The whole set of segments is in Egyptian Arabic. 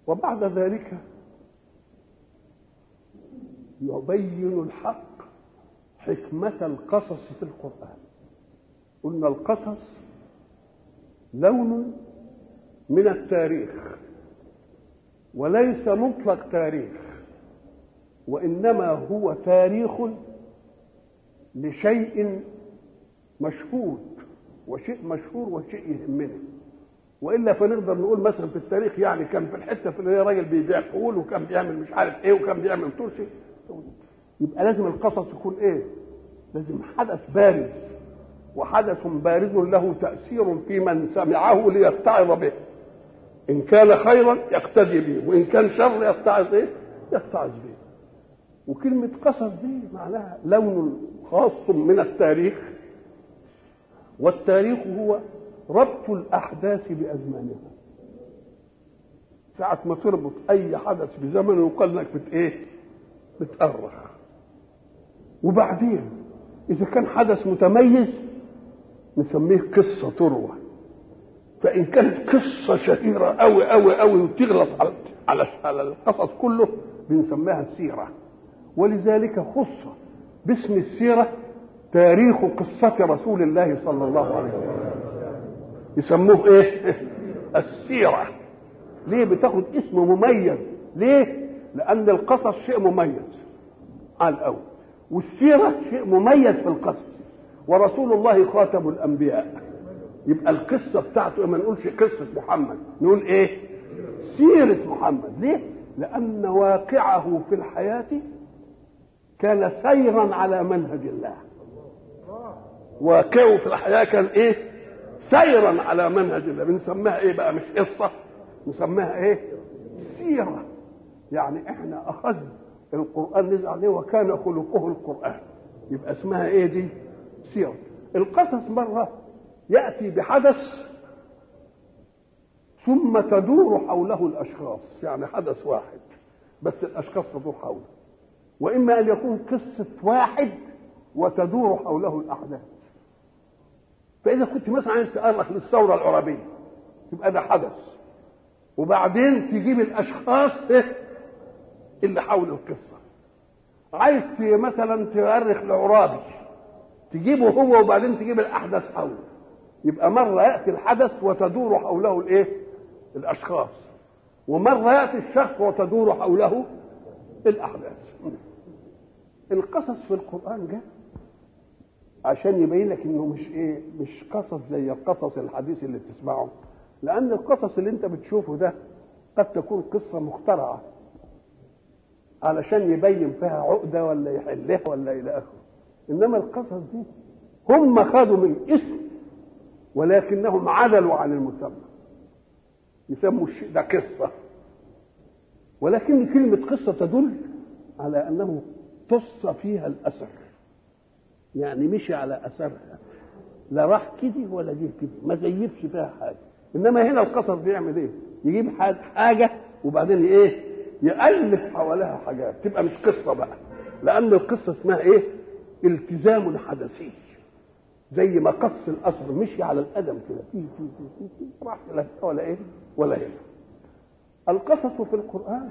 وبعد ذلك يبين الحق حكمة القصص في القرآن قلنا القصص لون من التاريخ وليس مطلق تاريخ وإنما هو تاريخ لشيء مشهود وشيء مشهور وشيء يهمنا والا فنقدر نقول مثلا في التاريخ يعني كان في الحته في اللي راجل بيبيع فول وكان بيعمل مش عارف ايه وكان بيعمل ترشي يبقى لازم القصص يكون ايه؟ لازم حدث بارز وحدث بارز له تاثير في من سمعه ليتعظ به ان كان خيرا يقتدي به وان كان شر يتعظ ايه؟ يتعظ به وكلمه قصص دي معناها لون خاص من التاريخ والتاريخ هو ربط الاحداث بازمانها ساعة ما تربط أي حدث بزمن يقال لك بت إيه؟ بتأرخ وبعدين إذا كان حدث متميز نسميه قصة تروى فإن كانت قصة شهيرة أوي أوي أوي وتغلط على على على القصص كله بنسميها سيرة ولذلك خص باسم السيرة تاريخ قصة رسول الله صلى الله عليه وسلم يسموه ايه السيرة ليه بتاخد اسم مميز ليه لان القصص شيء مميز على الاول والسيرة شيء مميز في القصص ورسول الله خاتم الانبياء يبقى القصة بتاعته ما نقولش قصة محمد نقول ايه سيرة محمد ليه لان واقعه في الحياة كان سيرا على منهج الله واقعه في الحياة كان ايه سيرا على منهج الله بنسميها ايه بقى مش قصه نسميها ايه سيره يعني احنا اخذنا القران نزل عليه وكان خلقه القران يبقى اسمها ايه دي سيره القصص مره ياتي بحدث ثم تدور حوله الاشخاص يعني حدث واحد بس الاشخاص تدور حوله واما ان يكون قصه واحد وتدور حوله الاحداث فاذا كنت مثلا عايز تأرخ للثوره العربيه يبقى ده حدث وبعدين تجيب الاشخاص اللي حول القصه عايز مثلا تؤرخ لعرابي تجيبه هو وبعدين تجيب الاحداث حوله يبقى مره ياتي الحدث وتدور حوله الايه الاشخاص ومره ياتي الشخص وتدور حوله الاحداث القصص في القران جاء عشان يبين لك انه مش ايه مش قصص زي القصص الحديث اللي بتسمعه لان القصص اللي انت بتشوفه ده قد تكون قصه مخترعه علشان يبين فيها عقده ولا يحلها ولا الى اخره انما القصص دي هم خدوا من اسم ولكنهم عدلوا عن المسمى يسموا الشيء ده قصه ولكن كلمه قصه تدل على انه قص فيها الاثر يعني مشي على اثرها لا راح كده ولا جه كده ما زيفش فيها حاجه انما هنا القصص بيعمل ايه يجيب حاجه وبعدين ايه يالف حواليها حاجات تبقى مش قصه بقى لان القصه اسمها ايه التزام حدثي زي ما قص الاصل مشي على القدم كده في في في في راح لا ولا ايه ولا هنا القصص في القران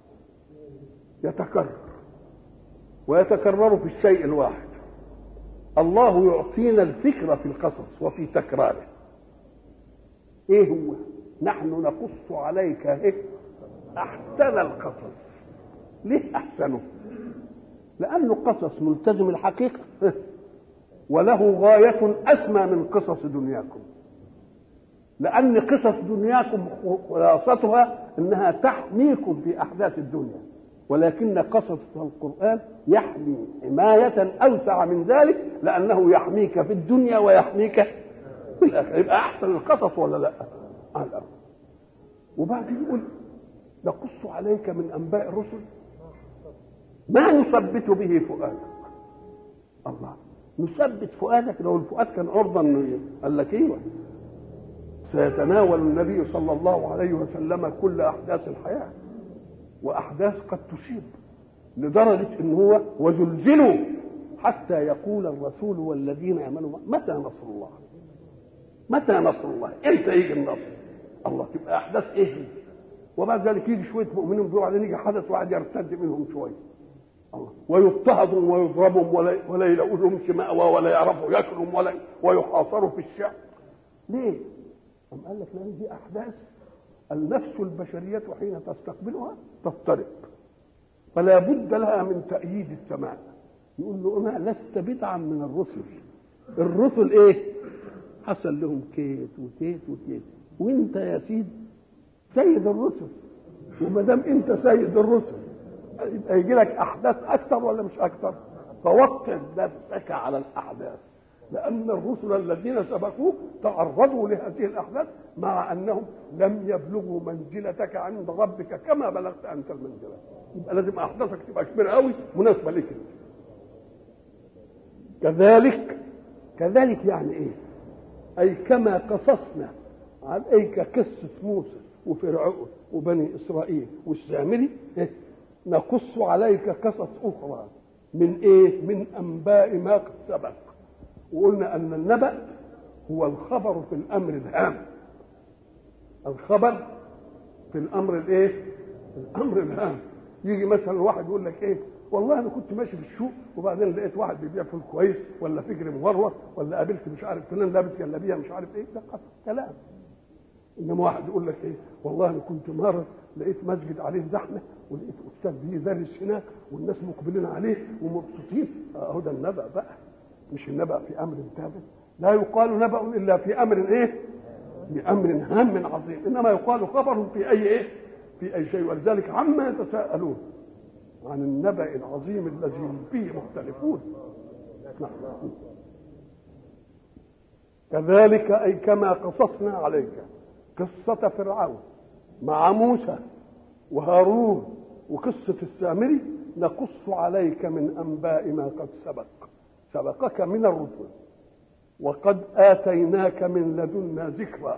يتكرر ويتكرر في الشيء الواحد الله يعطينا الفكرة في القصص وفي تكراره ايه هو نحن نقص عليك ايه احسن القصص ليه احسنه لانه قصص ملتزم الحقيقة وله غاية اسمى من قصص دنياكم لان قصص دنياكم خلاصتها انها تحميكم في احداث الدنيا ولكن قصص القرآن يحمي حماية أوسع من ذلك لأنه يحميك في الدنيا ويحميك في الآخرة يبقى أحسن القصص ولا لا؟ على الأرض وبعدين يقول نقص عليك من أنباء الرسل ما نثبت به فؤادك الله نثبت فؤادك لو الفؤاد كان عرضا قال لك ايوه سيتناول النبي صلى الله عليه وسلم كل احداث الحياه واحداث قد تصيب لدرجه ان هو وزلزلوا حتى يقول الرسول والذين امنوا متى نصر الله؟ متى نصر الله؟ امتى يجي النصر؟ الله تبقى احداث ايه؟ وبعد ذلك يجي شويه مؤمنين دول بعدين يجي حدث واحد يرتد منهم شويه الله ويضطهدوا ويضربوا ولا ولا يلاقوا لهمش مأوى ولا يعرفوا ياكلوا ولا ويحاصروا في الشعب ليه؟ أم قال لك لأن دي أحداث النفس البشرية حين تستقبلها تضطرب فلا بد لها من تأييد السماء يقول له أنا لست بدعا من الرسل الرسل إيه؟ حصل لهم كيت وكيت وكيت وانت يا سيدي سيد الرسل وما دام انت سيد الرسل يبقى يجي لك احداث اكثر ولا مش اكثر فوطن نفسك على الاحداث لان الرسل الذين سبقوك تعرضوا لهذه الاحداث مع انهم لم يبلغوا منزلتك عند ربك كما بلغت انت المنزله يبقى لازم احداثك تبقى كبيره قوي مناسبه لك كذلك كذلك يعني ايه اي كما قصصنا عليك قصه موسى وفرعون وبني اسرائيل والسامري إيه؟ نقص عليك قصص اخرى من ايه من انباء ما قد سبق وقلنا ان النبأ هو الخبر في الامر الهام الخبر في الامر الايه الامر الهام يجي مثلا واحد يقول لك ايه والله انا كنت ماشي في السوق وبعدين لقيت واحد بيبيع فول كويس ولا فجر مغروه ولا قابلت مش عارف فلان لابس جلابيه مش عارف ايه ده كلام انما واحد يقول لك ايه والله انا كنت مره لقيت مسجد عليه زحمه ولقيت استاذ بيدرس هناك والناس مقبلين عليه ومبسوطين اهو ده النبأ بقى مش النبأ في امر ثابت لا يقال نبأ الا في امر ايه بامر هام عظيم انما يقال خبر في اي ايه في اي شيء ولذلك عما يتساءلون عن النبأ العظيم الذي فيه مختلفون نعم. كذلك اي كما قصصنا عليك قصة فرعون مع موسى وهارون وقصة السامري نقص عليك من أنباء ما قد سبق سبقك من الرسل وقد آتيناك من لدنا ذكرى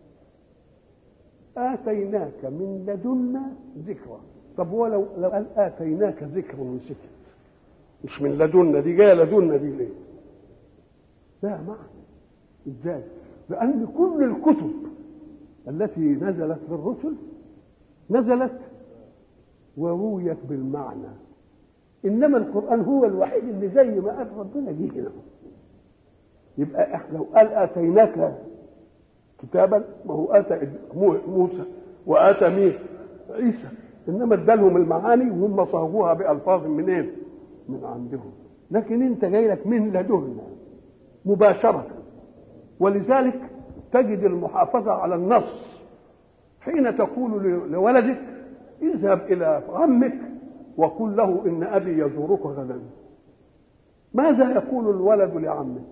آتيناك من لدنا ذكرى طب ولو لو قال آتيناك ذكر وسكت مش من لدنا دي جايه لدنا دي ليه؟ لا معنى ازاي؟ لأن كل الكتب التي نزلت بالرسل نزلت ورويت بالمعنى انما القران هو الوحيد اللي زي ما قال ربنا جه هنا يبقى احنا لو قال اتيناك كتابا ما هو اتى موسى واتى مين عيسى انما ادالهم المعاني وهم صاغوها بالفاظ منين من عندهم لكن انت جاي لك من لدنا مباشره ولذلك تجد المحافظة على النص حين تقول لولدك اذهب إلى عمك وقل له إن أبي يزورك غدا ماذا يقول الولد لعمه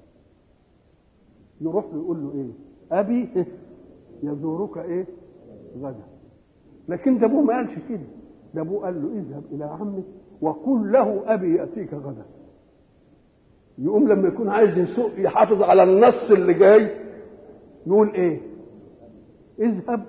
يروح له يقول له إيه أبي يزورك إيه غدا لكن ده أبوه ما قالش كده ده أبوه قال له اذهب إلى عمك وقل له أبي يأتيك غدا يقوم لما يكون عايز يسوق يحافظ على النص اللي جاي يقول ايه اذهب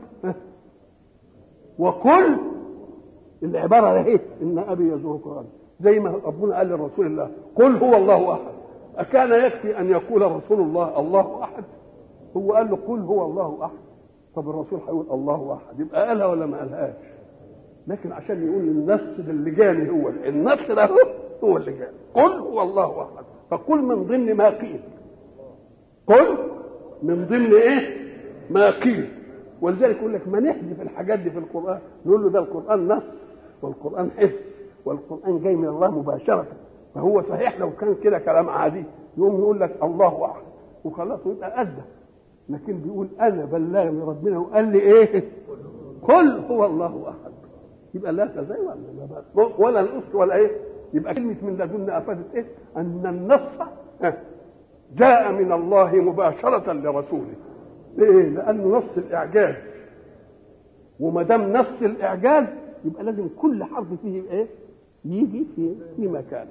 وقل العباره اهي ان ابي يزورك غدا زي ما ربنا قال لرسول الله قل هو الله احد اكان يكفي ان يقول رسول الله الله احد هو قال له قل هو الله احد طب الرسول هيقول الله احد يبقى قالها ولا ما قالهاش لكن عشان يقول النص اللي جاني هو النص ده هو اللي جاني قل هو الله احد فقل من ضمن ما قيل قل من ضمن ايه ما قيل ولذلك يقول لك ما نحذف الحاجات دي في القران نقول له ده القران نص والقران حفظ والقران جاي من الله مباشره فهو صحيح لو كان كده كلام عادي يقوم يقول لك الله احد وخلاص ويبقى ادى لكن بيقول انا بلغني ربنا وقال لي ايه قل هو الله احد يبقى لا تزاي ولا ولا الأس ولا ايه يبقى كلمه من لدنا افادت ايه ان النص جاء من الله مباشرة لرسوله ليه؟ لأنه نص الإعجاز وما دام نص الإعجاز يبقى لازم كل حرف فيه إيه؟ يجي في في مكانه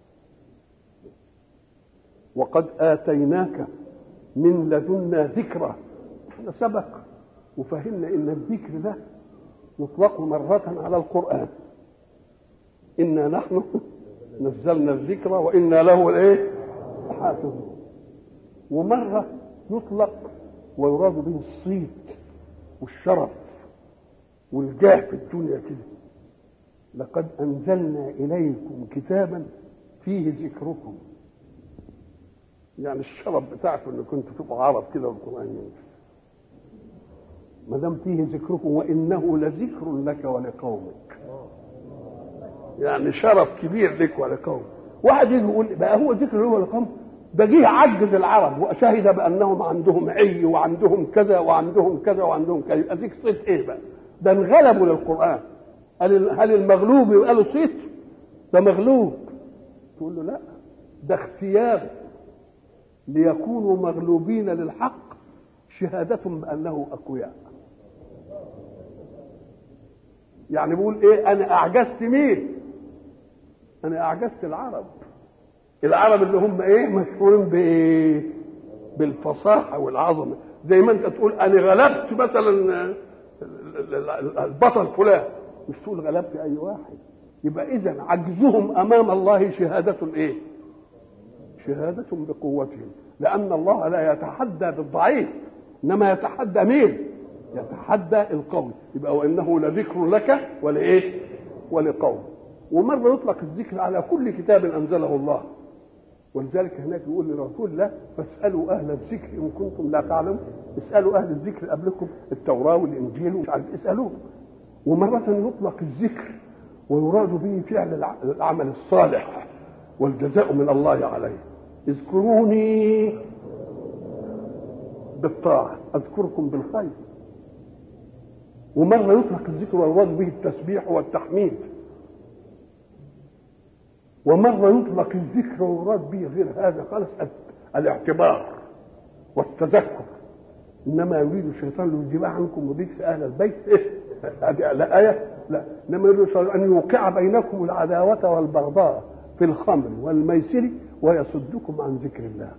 وقد آتيناك من لدنا ذكرى احنا سبق وفهمنا ان الذكر ده يطلق مرة على القرآن إنا نحن نزلنا الذكر وإنا له الايه؟ حافظون ومرة يطلق ويراد به الصيت والشرف والجاه في الدنيا كده لقد انزلنا اليكم كتابا فيه ذكركم يعني الشرف بتاعكم ان كنتوا تبقوا عرب كده والقران ينزل ما دام فيه ذكركم وانه لذكر لك ولقومك يعني شرف كبير لك ولقومك واحد يجي يقول بقى هو ذكر له ولقومك ده جه عجز العرب وشهد بانهم عندهم عي وعندهم كذا وعندهم كذا وعندهم كذا يبقى ذيك صيت ايه بقى؟ ده انغلبوا للقران هل هل المغلوب يبقى له صيت؟ ده مغلوب تقول له لا ده اختيار ليكونوا مغلوبين للحق شهادة بأنه أقوياء يعني بيقول ايه انا اعجزت مين انا اعجزت العرب العرب اللي هم ايه مشهورين بايه بالفصاحه والعظمه زي ما انت تقول انا غلبت مثلا البطل فلان مش تقول غلبت اي واحد يبقى اذا عجزهم امام الله شهاده ايه شهاده بقوتهم لان الله لا يتحدى بالضعيف انما يتحدى مين يتحدى القول يبقى وانه لذكر لك ولايه ولقوم ومره يطلق الذكر على كل كتاب انزله الله ولذلك هناك يقول لرسول الله فاسالوا اهل الذكر ان كنتم لا تعلمون اسالوا اهل الذكر قبلكم التوراه والانجيل ومش عارف اسالوه ومره يطلق الذكر ويراد به فعل العمل الصالح والجزاء من الله عليه اذكروني بالطاعه اذكركم بالخير ومره يطلق الذكر ويراد به التسبيح والتحميد ومره يطلق الذكر ويراد به غير هذا خالص الاعتبار والتذكر انما يريد الشيطان ليجيب عنكم رجس اهل البيت هذه لا ايه لا انما يريد الشيطان ان يوقع بينكم العداوه والبغضاء في الخمر والميسر ويصدكم عن ذكر الله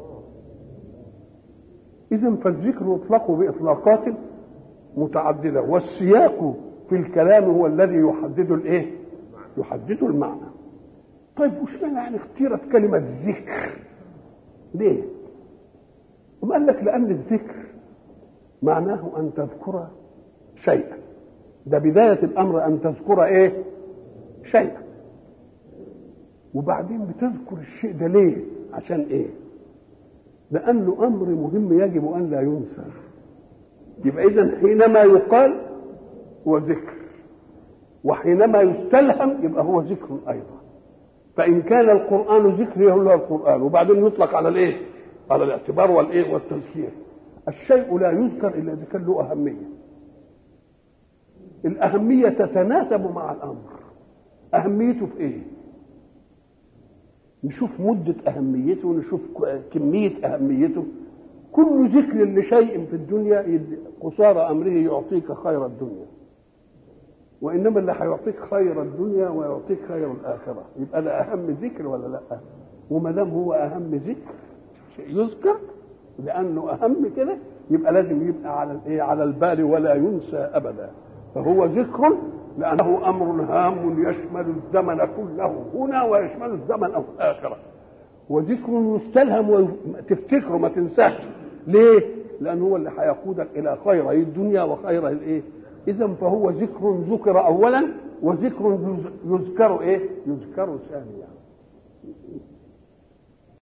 اذا فالذكر يطلق باطلاقات متعدده والسياق في الكلام هو الذي يحدد الايه يحدد المعنى طيب وش معنى يعني اختيرت كلمه ذكر ليه أم قال لك لان الذكر معناه ان تذكر شيئا ده بدايه الامر ان تذكر ايه شيئا وبعدين بتذكر الشيء ده ليه عشان ايه لانه امر مهم يجب ان لا ينسى يبقى اذا حينما يقال هو ذكر وحينما يستلهم يبقى هو ذكر ايضا فان كان القران ذكر يقول له القران وبعدين يطلق على الايه على الاعتبار والايه والتذكير الشيء لا يذكر الا اذا كان له اهميه الاهميه تتناسب مع الامر اهميته في ايه نشوف مدة أهميته ونشوف كمية أهميته كل ذكر لشيء في الدنيا قصارى أمره يعطيك خير الدنيا وإنما اللي هيعطيك خير الدنيا ويعطيك خير الآخرة يبقى ده أهم ذكر ولا لا وما دام هو أهم ذكر يذكر لأنه أهم كده يبقى لازم يبقى على الإيه على البال ولا ينسى أبدا فهو ذكر لأنه أمر هام يشمل الزمن كله هنا ويشمل الزمن أو الآخرة وذكر يستلهم وتفتكره ما تنساش ليه؟ لأن هو اللي هيقودك إلى خير الدنيا وخير الإيه؟ إذا فهو ذكر ذكر أولا وذكر يذكر إيه؟ يذكر ثانيا